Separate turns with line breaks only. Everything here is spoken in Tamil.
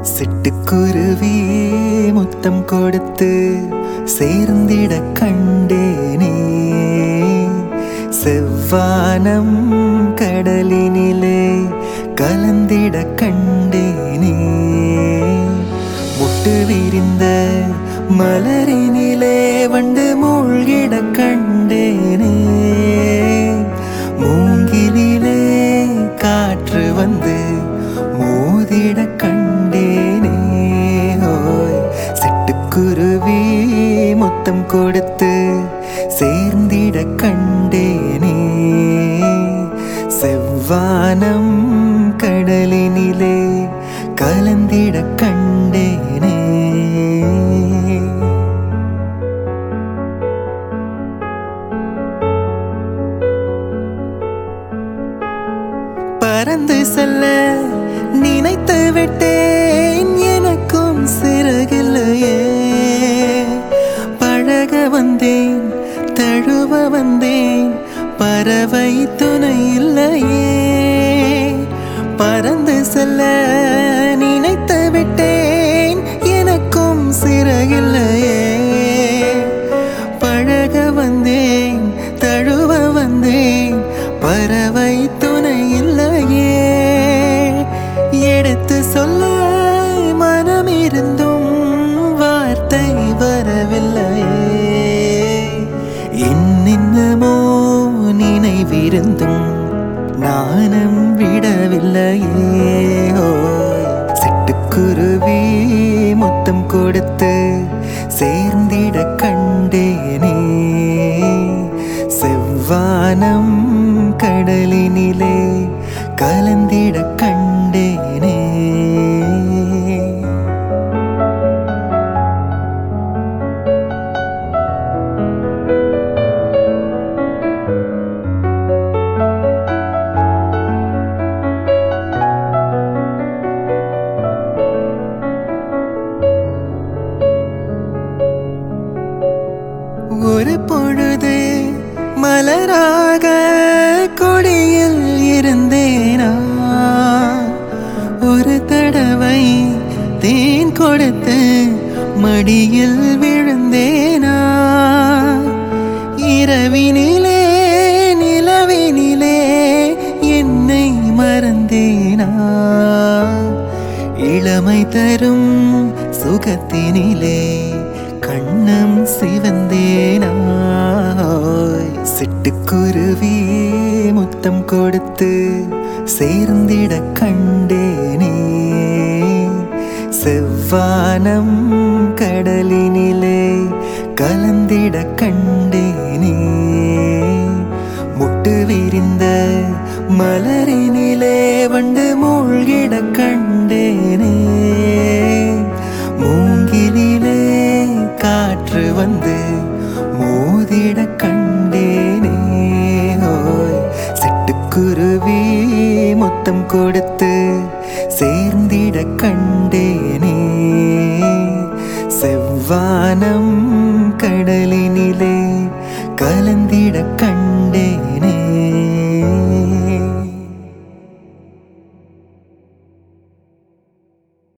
சிட்டுக்குருவி முத்தம் கொடுத்து சேர்ந்திட கண்டேனே செவ்வானம் கடலினிலே கலந்திட கண்டேனே முட்டு விரிந்த மலரினிலே வண்டு மூழ்கிட கண்டேனே மூங்கிலே காற்று வந்து மோதிட கண்டேனே ஓய் சிட்டுக்குருவி முத்தம் கொடுத்து சேர்ந்திட கண்டேனே செவ்வானம் கடலினிலே கலந்திட கண்டேனே பறந்து செல்ல நினைத்து விட்டேன் எனக்கும் சிறகில்லையே பழக வந்தேன் தழுவ வந்தேன் பறவை துணை இல்லையே பறந்து செல்ல நினைத்து விட்டேன் எனக்கும் சிறகில்லையே பழக வந்தேன் தழுவ வந்தேன் பறவை துணை இல்லையே எடுத்து சொல்ல மனம் இருந்தும் வார்த்தை வரவில்லையே என்னென்னமோ நினைவிருந்தும் நானும் விடவில்லையே ஓய் சிட்டுக்குருவி முத்தம் கொடுத்து சேர்ந்திட கண்டேனே செவ்வானம் கடலினிலே கலந்திட கண்டேனே ஒரு பொழுது மலராக கொடியில் இருந்தேனா ஒரு தடவை தேன் கொடுத்து மடியில் விழுந்தேனா இரவினிலே நிலவினிலே என்னை மறந்தேனா இளமை தரும் சுகத்தினிலே கண்ணம் சிவந்தேனாய் சிட்டுக்குருவி முத்தம் கொடுத்து சேர்ந்திட கண்டேனே செவ்வானம் கடலினிலே கலந்திட கண்டேனே முட்டு விரிந்த மலரினிலே வண்டு மூழ்கிட கண்டேனே மூங்கிலே காற்று வந்து மோதிட கண்டேனே ஓய் சிட்டுக்குருவி முத்தம் கொடுத்து சேர்ந்திட கண்டேனே செவ்வானம் கடலினிலே கலந்திட கண்டேனே